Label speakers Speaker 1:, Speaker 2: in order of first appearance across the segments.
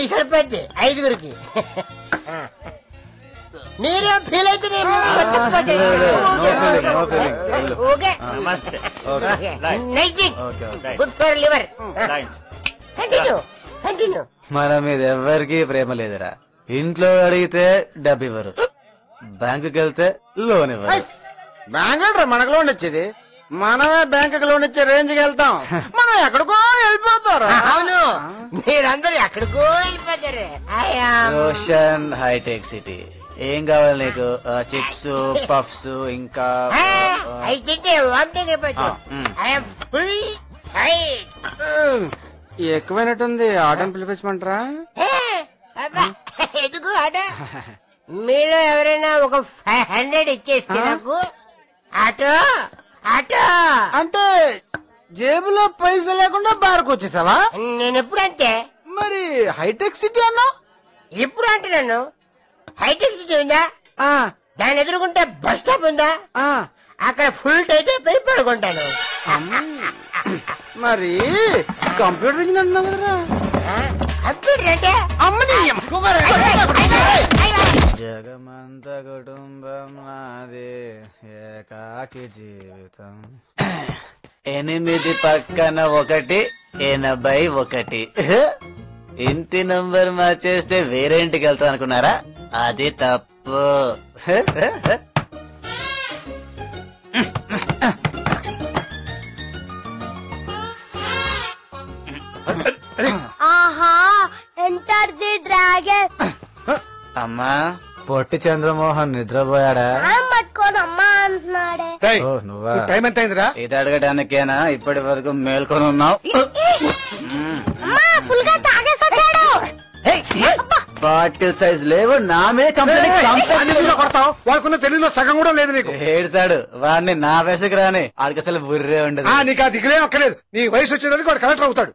Speaker 1: మీకు సరిపోద్ది ఐదుగురికి మీరేం ఫీల్ అయితే నేను
Speaker 2: no feeling, no feeling. వెళ్ళు.
Speaker 1: ఓకే
Speaker 3: నమస్తే
Speaker 2: ఓకే
Speaker 1: నైటింగ్
Speaker 2: okay okay
Speaker 1: good for liver
Speaker 3: thanks
Speaker 1: continue continue
Speaker 2: మన మీద ఎవ్వరికి ప్రేమ లేదురా ఇంట్లో అడిగితే డబ్బు ఇవ్వరు బ్యాంకుకి వెళ్తే లోన్ ఇవ్వరు
Speaker 4: బ్యాంక్ మనకు లోన్ ఇచ్చేది మనమే బ్యాంక్ లోన్ ఇచ్చే రేంజ్కి వెళ్తాం మనం ఎక్కడికో వెళ్ళిపోతారు
Speaker 1: అవును మీరందరూ ఎక్కడికో వెళ్ళిపోతారు I am-
Speaker 2: రోషన్ హైటెక్ సిటీ ఏం కావాలి నీకు చిప్స్ పఫ్స్ ఇంకా
Speaker 1: ఆ, అవి తింటే వామిటింగ్ అయిపోతుంది
Speaker 2: ఆ, మ్.
Speaker 1: ఐఎమ్ ఫుల్ హైట్
Speaker 4: ఎక్కువైనట్టుంది ఆటోని పిలిపించమంటారా
Speaker 1: ఎందుకు ఆటో మీరు ఎవరైనా ఒక ఫైవ్ హండ్రెడ్ ఇచ్చేస్తే నాకు ఆటో ఆటో
Speaker 4: అంటే జేబులో పైసలు లేకుండా బార్కు వచ్చేసావా
Speaker 1: నేను ఎప్పుడు అంతే
Speaker 4: మరి హైటెక్ సిటీ అన్నావు
Speaker 1: ఇప్పుడు అంటున్నాను హైటెక్ సిటీ ఉందా
Speaker 4: ఆ,
Speaker 1: దాని ఎదురుకుంటే బస్ స్టాప్ ఉందా
Speaker 4: ఆ.
Speaker 1: అక్కడ ఫుల్ టైట్ అయిపోయి పడుకుంటాను
Speaker 4: మరి కంప్యూటర్ ఇంజనీర్ అన్నావు కదరా
Speaker 1: ఆ, కంప్యూటర్ అంటే
Speaker 4: అమ్మని
Speaker 2: జగమంత కుటుంబం నాది ఏకాకి జీవితం ఎనిమిది పక్కన ఒకటి ఎనభై ఒకటి ఇంటి నంబర్ మార్చేస్తే వేరే ఇంటికి వెళ్తాం అనుకున్నారా అది తప్పు
Speaker 5: ఆహా ఎంటర్ ది డ్రాగన్
Speaker 2: అమ్మా పొట్టి చంద్రమోహన్ నిద్రపోయాడా
Speaker 5: పట్టుకొని అమ్మా అంటున్నాడే
Speaker 2: ఓ నువ్వా
Speaker 4: టైం ఎంత అయిందిరా
Speaker 2: ఇది అడగడానికేనా ఇప్పటి వరకు మేల్కొని ఉన్నావు
Speaker 5: అమ్మా ఫుల్ గా తాగేసి వచ్చాడు
Speaker 2: బాటిల్ సైజ్ లేవు నామే కంపెనీ
Speaker 4: కొడతావు వాళ్ళకున్న తెలుగులో సగం కూడా లేదు నీకు
Speaker 2: ఏడ్చాడు వాడిని నా వయసుకు రాని ఆడికి అసలు బుర్రే ఉండదు
Speaker 4: ఆ నీకు ఆ దిగులే అక్కర్లేదు నీ వయసు వచ్చేదానికి వాడు కలెక్టర్ అవుతాడు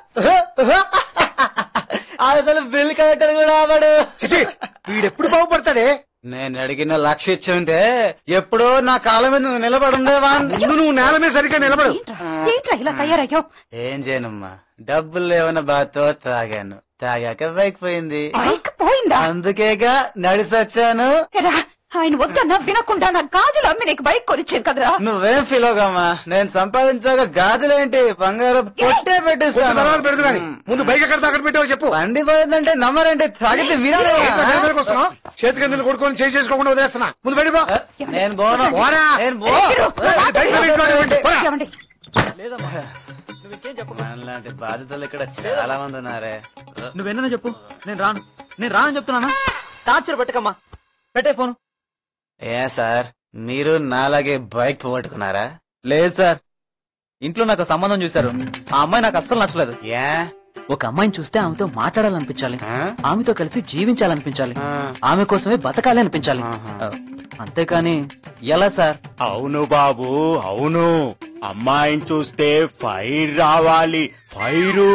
Speaker 2: ఆడు అసలు బిల్ కలెక్టర్ కూడా అవడు
Speaker 4: చిచి వీడెప్పుడు బాగుపడతాడే
Speaker 2: నేను అడిగిన లక్ష ఇచ్చుంటే ఎప్పుడో నా కాలం మీద నువ్వు నిలబడి ఉండేవాడిని
Speaker 4: ముందు నువ్వు నేల మీద సరిగ్గా నిలబడు
Speaker 6: ఏంట్రా ఇలా తయారయ్యావు
Speaker 2: ఏం చేయనమ్మా డబ్బులు లేవన్న బాధతో తాగాను తాగాక బైక్ పోయింది
Speaker 6: బైక్ పోయిందా
Speaker 2: అందుకేగా నడిసొచ్చాను
Speaker 6: ఎరా ఆయన వద్దన్నా వినకుండా నా గాజులు అమ్మి నీకు బైక్ కొనిచ్చాను కదరా
Speaker 2: నువ్వేం ఫీల్ అవగమ్మా నేను సంపాదించాక గాజులేంటి బంగారం పొట్టే
Speaker 4: కొంత
Speaker 2: పెట్టిస్తాను
Speaker 4: తర్వాత పెడదు కానీ ముందు బైక్ ఎక్కడ తాకట్టు పెట్టావో చెప్పు
Speaker 2: బండి పోయిందంటే నమ్మరంటే తాగితే వినాలి
Speaker 4: ఏంట్రా దేని మీదకి వస్తున్నావ్? చేతి కిందలు కొడుకొని చేయి చేసుకోకుండా వదిలేస్తున్నా ముందు బయట పో.
Speaker 2: నేను పోను
Speaker 4: పోరా.
Speaker 2: నేను పో
Speaker 4: బైక్ మీద ఇంట్లో ఉండి, పోరా.
Speaker 6: ఏమండి
Speaker 2: మనలాంటి బాధితులు ఇక్కడ చాలా మంది ఉన్నారే
Speaker 3: నువ్వేనా చెప్పు నేను రాను నేను రాను చెప్తున్నానా టార్చర్ పెట్టకమ్మా పెట్టే ఫోన్
Speaker 2: ఏ సార్ మీరు నాలాగే బైక్ పోగొట్టుకున్నారా
Speaker 3: లేదు సార్ ఇంట్లో నాకు సంబంధం చూశారు ఆ అమ్మాయి నాకు అస్సలు నచ్చలేదు
Speaker 2: ఏ
Speaker 3: ఒక అమ్మాయిని చూస్తే ఆమెతో మాట్లాడాలనిపించాలి
Speaker 2: ఆ?
Speaker 3: ఆమెతో కలిసి జీవించాలనిపించాలి
Speaker 2: ఆ.
Speaker 3: ఆమె కోసమే బతకాలి అనిపించాలి
Speaker 2: ఆహా.
Speaker 3: ఆ, అంతేకాని ఎలా సార్
Speaker 7: అవును బాబు అవును అమ్మాయిని చూస్తే ఫైర్ రావాలి ఫైరు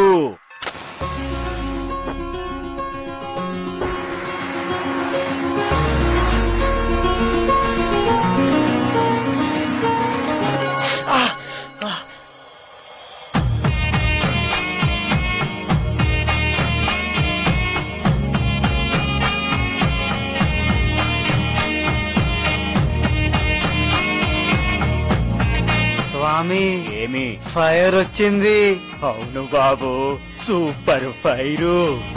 Speaker 2: స్వామి
Speaker 7: ఏమి
Speaker 2: ఫైర్ వచ్చింది
Speaker 7: అవును బాబు సూపర్ ఫైరు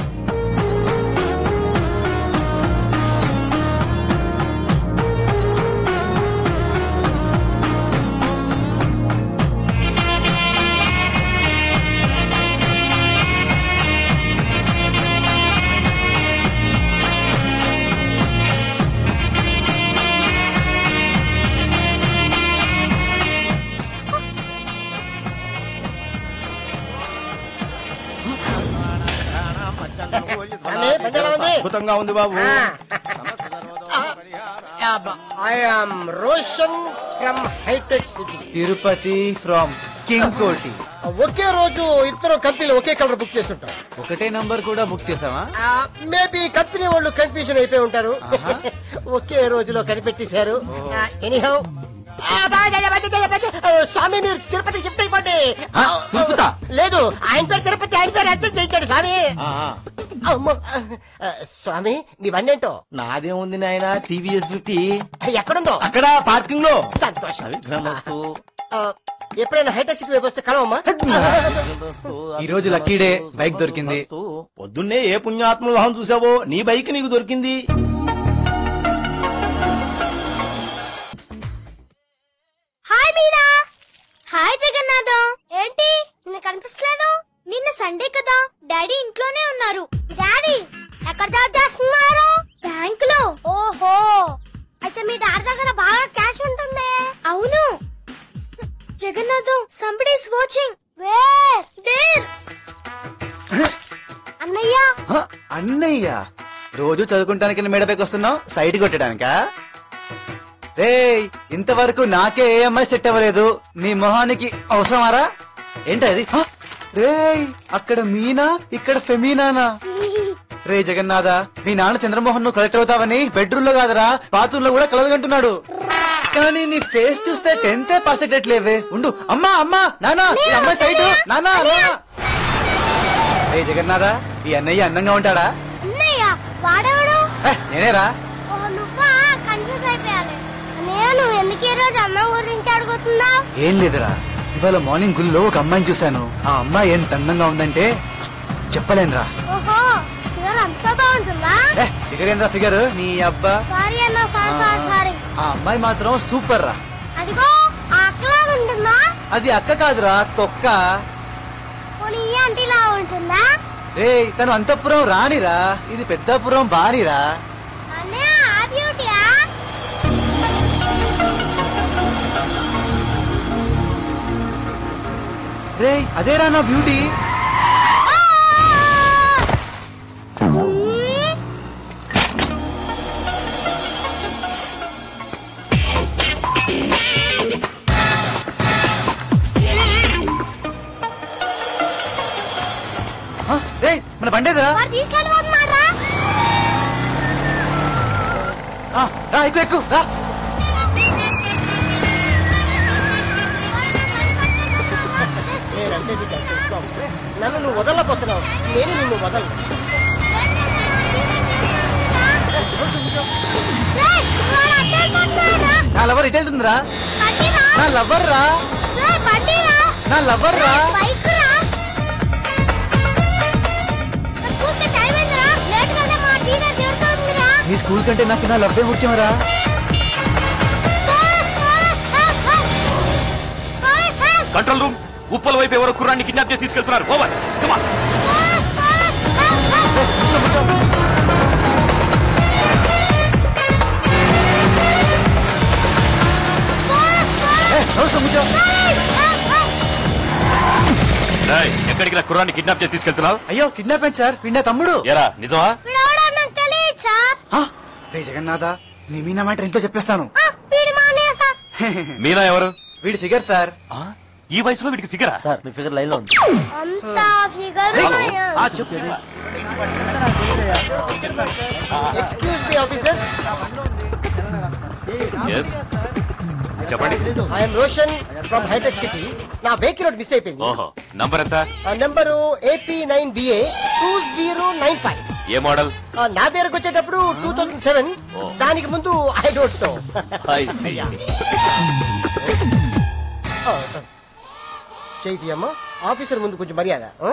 Speaker 1: స్వామి, బండి ఎలా ఉంది
Speaker 7: అద్భుతంగా ఉంది బాబు
Speaker 1: ఐ ఆమ్ రోషన్ ఫ్రమ్ హైటెక్ సిటీ
Speaker 2: తిరుపతి ఫ్రమ్ కింగ్ కోటి
Speaker 1: ఒకే రోజు ఇద్దరు కంపెనీలు ఒకే కలర్ బుక్ చేస్తుంటాం
Speaker 2: ఒకటే నంబర్ కూడా బుక్ చేసావా
Speaker 1: మేబీ కంపెనీ వాళ్ళు కన్ఫ్యూజన్ అయిపోయి ఉంటారు ఒకే రోజులో కనిపెట్టేశారు ఎనీహౌ స్వామి మీరు తిరుపతి షిఫ్ట్ అయిపోండి లేదు ఆయన పేరు తిరుపతి ఆయన పేరు అర్థం చేయించాడు స్వామి అమ్మో ఆ, స్వామి మీ బండి ఏంటో
Speaker 7: నాదేముంది నాయన టీవీఎస్ ఫిఫ్టీ
Speaker 1: ఎక్కడుందో
Speaker 7: అక్కడ పార్కింగ్ లో
Speaker 1: సంతోషం
Speaker 7: విక్రమస్తు
Speaker 1: ఆ, ఎప్పుడైనా హైటెక్ సిటీ వైపు వస్తే కలవమ్మా
Speaker 2: ఈ రోజు లక్కీ డే బైక్ దొరికింది
Speaker 7: పొద్దున్నే ఏ పుణ్యాత్మ వాహనం చూసావో నీ బైక్ నీకు దొరికింది
Speaker 5: హాయ్ మీరా హాయ్ జగన్నాథం ఏంటి నిన్న కనిపిస్తలేదు నిన్న సండే కదా డాడీ ఇంట్లోనే ఉన్నారు డాడీ ఎక్కడ జాబ్ చేస్తున్నారు బ్యాంక్ లో ఓహో అయితే మీ డాడీ దగ్గర బాగా క్యాష్ ఉంటుంది అవును జగన్నాథం సంబడి ఇస్ వాచింగ్ వేర్ దేర్ అన్నయ్య
Speaker 2: హ, అన్నయ్య రోజు చదువుకుంటానికి మేడపైకి వస్తున్నావు సైట్ కొట్టడానికా రేయ్ ఇంతవరకు నాకే ఏ అమ్మాయి సెట్ అవ్వలేదు నీ మొహానికి అవసరమారా ఏంటది హ, రేయ్ అక్కడ మీనా ఇక్కడ ఫెమీనానా రే జగన్నాథ మీ నాన్న చంద్రమోహన్ నువ్వు కలెక్టర్ అవుతావని బెడ్రూమ్ లో కాదరా బాత్రూమ్ లో కూడా కలవగంటున్నాడు కానీ నీ ఫేస్ చూస్తే టెన్త్ పర్సెంట్ లేవే ఉండు అమ్మా అమ్మా నానా ఈ అమ్మాయి సైట్ నానా నానా రే జగన్నాథ ఈ అన్నయ్య అందంగా ఉంటాడా
Speaker 5: అన్నయ్య వాడెవడు
Speaker 2: హే, నేనేరా
Speaker 5: ఓ నువ్వా కన్ఫ్యూజ్ అయిపోయాలి నేను ఎందుకు ఈ రోజు అమ్మ గురించి అడుగుతున్నావు
Speaker 2: ఏం లేదురా ఇవాళ మార్నింగ్ గుల్లో ఒక అమ్మాయిని చూశాను ఆ అమ్మాయి ఎంత అందంగా ఉందంటే చెప్పలేనురా
Speaker 5: ఓహో ఫిగర్ అంతా బాగుంటుందా
Speaker 2: ఏ, ఫిగర్ ఏంద్రా ఫిగర్ నీ అబ్బా
Speaker 5: సారీ అన్న సారీ సారీ సారీ
Speaker 2: ఆ అమ్మాయి మాత్రం సూపర్ రా
Speaker 5: అదిగో ఆ అక్కలా ఉంటుందా
Speaker 2: అది అక్క కాదురా తొక్క
Speaker 5: పోనీ ఈ ఆంటీలా ఉంటుందా
Speaker 2: రే తను అంతఃపురం రానిరా ఇది పెద్దాపురం బానిరా
Speaker 5: అన్నయ్య ఆ బ్యూటీయా
Speaker 2: రే అదేరా నా బ్యూటీ ఆ, రే మన బండేదిరా
Speaker 5: వారు తీసుకెళ్ళిపోతున్నారా
Speaker 2: ఆ, రా ఎక్కువ ఎక్కువ రా
Speaker 1: నేనంటే నీకు అంత ఇష్టం. నన్ను నువ్వు వదలకపోతున్నావు నేను నిన్ను వదలను
Speaker 5: రేయ్, వాడు అటు వెళ్ళిపోతున్నాడా?
Speaker 2: నా లవర్ ఇటు వెళ్తుందిరా
Speaker 5: బండిరా?
Speaker 2: నా లవర్ రా
Speaker 5: రేయ్, బండిరా?
Speaker 2: నా లవర్ రా
Speaker 5: బైక్ రా? నాకు చూస్తే టైం అయిందిరా. లేట్ గా వెళ్తే మా టీచర్ తిడుతుందిరా.
Speaker 2: నీ స్కూల్ కంటే నాకు నా లవ్వే ముఖ్యమరా
Speaker 5: police, police, help, help. Police, help.
Speaker 8: Control room ఉప్పల వైపు ఎవరో కుర్రాన్ని కిడ్నాప్ చేసి తీసుకెళ్తున్నారు ఓవర్ కమా
Speaker 5: పోలీస్, పోలీస్, హెల్ప్, హెల్ప్.
Speaker 2: కూర్చో
Speaker 5: పోలీస్, హెల్ప్, హెల్ప్.
Speaker 8: ఎక్కడికి రా కుర్రాన్ని కిడ్నాప్ చేసి తీసుకెళ్తున్నావు
Speaker 2: అయ్యో కిడ్నాప్ అయింది సార్ వీడి నా తమ్ముడు
Speaker 8: ఎరా నిజమా
Speaker 5: వీడెవడో నాకు తెలియదు సార్
Speaker 2: ఆ, రే జగన్నాథ నీ మీనా మాట ఇంట్లో చెప్పేస్తాను
Speaker 5: ఆ, వీడి మానే సార్
Speaker 8: మీనా ఎవరు
Speaker 2: వీడి ఫిగర్ సార్
Speaker 8: ఆ? ఈ వయసులో వీడికి ఫిగరా
Speaker 7: సార్ మీ ఫిగర్ లైన్ లో ఉంది
Speaker 5: అంత ఫిగర్
Speaker 8: ఆ, చెప్పు
Speaker 1: ఎక్స్క్యూజ్ మీ ఆఫీసర్
Speaker 8: Yes. చెప్పండి
Speaker 1: ఐఎమ్ రోషన్ ఫ్రమ్ హైటెక్ సిటీ నా వెహికల్ ఒకటి మిస్ అయిపోయింది
Speaker 8: ఓహో నంబర్ ఎంత
Speaker 1: ఆ number AP nine BA two zero nine five
Speaker 8: ఏ మోడల్
Speaker 1: నా దగ్గరకు వచ్చేటప్పుడు టూ థౌసండ్ సెవెన్ దానికి ముందు ఐ డోంట్ నో చేయి అమ్మా ఆఫీసర్ ముందు కొంచెం మర్యాద ఆ?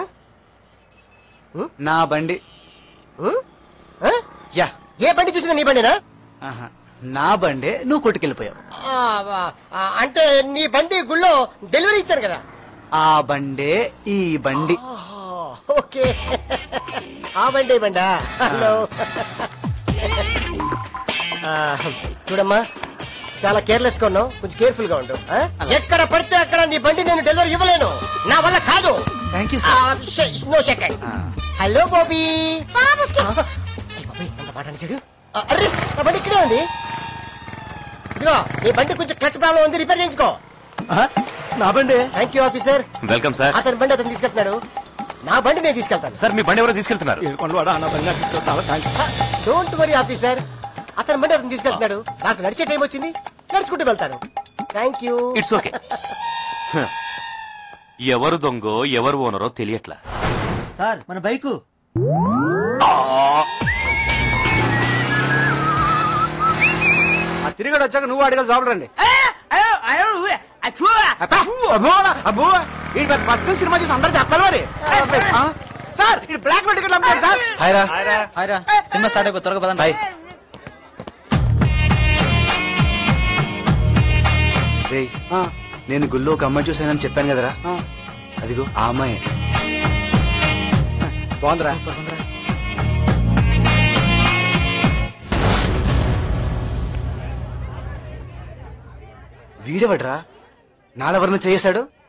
Speaker 2: నా బండి
Speaker 1: ఉం? ఆ?
Speaker 2: యా
Speaker 1: ఏ బండి చూసినా నీ బండినా
Speaker 2: ఆహా. నా బండే నువ్వు కొట్టుకెళ్ళిపోయావు
Speaker 1: ఆ, ఆ, అంటే నీ బండి గుళ్ళో డెలివరీ ఇచ్చాను కదా
Speaker 2: ఆ బండే ఈ బండి
Speaker 1: ఆహా, ఓకే ఆ బండి ఈ బండా హలో ఆ, చూడమ్మా చాలా కేర్లెస్ గా ఉన్నావు కొంచెం కేర్ఫుల్ గా ఉండు ఆ? ఎక్కడ పడితే అక్కడ నీ బండి నేను డెలివరీ ఇవ్వలేను నా వల్ల కాదు
Speaker 2: thank you sir
Speaker 1: no second hello Bobby అంత మాట అనేసాడు ఆ, అర్రే నా బండి ఇక్కడే ఉంది ఇదిగో నీ బండి కొంచెం క్లచ్ ప్రాబ్లం ఉంది రిపేర్ చేయించుకో
Speaker 7: నా బండి
Speaker 1: thank you officer
Speaker 8: welcome sir
Speaker 1: అతని బండి అతను తీసుకెళ్తున్నాడు నా బండి నేను తీసుకెళ్తాను
Speaker 8: సార్ మీ బండి ఎవరో తీసుకెళ్తున్నారు
Speaker 7: ఏడుకొండవాడ నా బండి నాకు ఇచ్చావు. చాలా థ్యాంక్స్
Speaker 1: డోంట్ వరీ ఆఫీసర్ అతని బండి అతను తీసుకెళ్తున్నాడు నాకు నడిచే టైం వచ్చింది నడుచుకుంటూ వెళ్తాను థ్యాంక్ యూ
Speaker 8: ఇట్స్ ఓకే ఎవరు దొంగో ఎవరు ఓనరో తెలియట్లా
Speaker 3: సార్ మన బైకు
Speaker 4: తిరిగి వచ్చాక నువ్వు అడిగా జాబ్ రండి
Speaker 3: అచ్చూ!
Speaker 4: అబ్బా, అబ్బో, అబ్బో ఈ ఫస్ట్ టైం సినిమా చూసి అందరూ చెప్పాలి మరి ఆ? సార్ ఇది బ్లాక్ లో టికెట్లు అమ్మారు సార్
Speaker 2: హాయ్ రా
Speaker 3: హాయ్ రా సినిమా స్టార్ట్ అయిపోయి త్వరగా పదండి
Speaker 2: హాయ్ రేయ్ నేను గుళ్ళో ఒక అమ్మాయి చూశానని చెప్పాను కదరా అదిగో ఆ అమ్మాయి
Speaker 4: బాగుందిరా
Speaker 2: వీడెవడ్రా నాలెవరిని చేశాడు